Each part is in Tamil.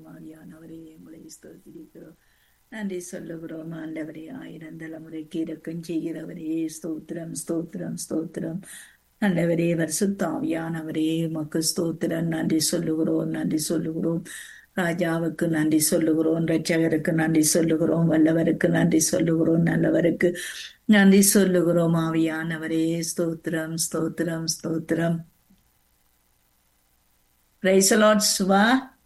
ஆவியானவரே உங்களை ஸ்தோத்திரிக்கிறோம் நன்றி சொல்லுகிறோம் ஆண்டவரே ஆயிரம் தலைமுறைக்கு இறக்கம் செய்கிறவரே ஸ்தோத்திரம் ஸ்தோத்திரம் ஸ்தோத்திரம் ஆண்டவரே வருசுத்தாவியானவரே உமக்கு ஸ்தோத்திரம் நன்றி சொல்லுகிறோம் நன்றி சொல்லுகிறோம் ராஜாவுக்கு நன்றி சொல்லுகிறோம் ரட்சகருக்கு நன்றி சொல்லுகிறோம் வல்லவருக்கு நன்றி சொல்லுகிறோம் நல்லவருக்கு நன்றி சொல்லுகிறோம் ஆவியானவரே ஸ்தோத்திரம் ஸ்தோத்திரம் ஸ்தோத்திரம் பிரைஸ் லார்ட் சுவா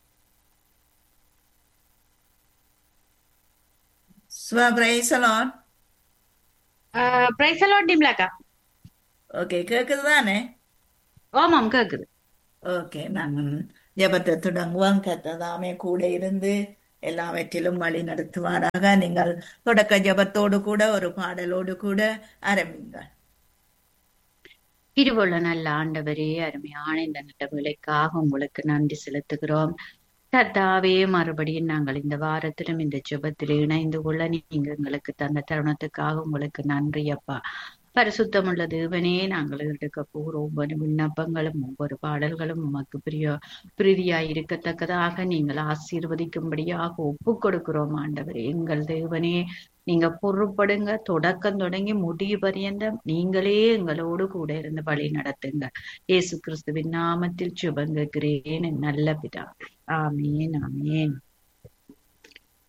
சுவா பிரைஸ் லார்ட் பிரைஸ் எல்லாம் டிம்லாக்கா ஓகே கேக்குது தானே ஆமாம் கேக்குது ஓகே நாங்கள் ஜெபத்தை தொடங்குவோம் கத்ததாமே கூட இருந்து எல்லாவற்றிலும் வழி நடத்துவாராக நீங்கள் தொடக்க ஜெபத்தோடு கூட ஒரு பாடலோடு கூட ஆரம்பிங்கள் திருவுள்ள நல்ல ஆண்டவரே அருமையான இந்த நல்ல விலைக்காக உங்களுக்கு நன்றி செலுத்துகிறோம் கர்த்தாவே மறுபடியும் நாங்கள் இந்த வாரத்திலும் இந்த ஜெபத்தில் இணைந்து கொள்ள நீங்க எங்களுக்கு தந்த தருணத்துக்காக உங்களுக்கு நன்றி அப்பா பரிசுத்தமுள்ள தேவனே நாங்கள் எடுக்க போகிற ஒவ்வொரு விண்ணப்பங்களும் ஒவ்வொரு பாடல்களும் உமக்கு பிரிய பிரீதியாய் இருக்கத்தக்கதாக நீங்கள் ஆசீர்வதிக்கும்படியாக ஒப்பு கொடுக்கிறோம் ஆண்டவரே எங்கள் தேவனே நீங்க பொறுப்படுங்க தொடக்கம் தொடங்கி முடிவு பரியந்தம் நீங்களே எங்களோடு கூட இருந்து வழி நடத்துங்க இயேசு கிறிஸ்துவின் நாமத்தில் சுபங்குகிறேன் நல்ல பிதா ஆமேன் ஆமேன்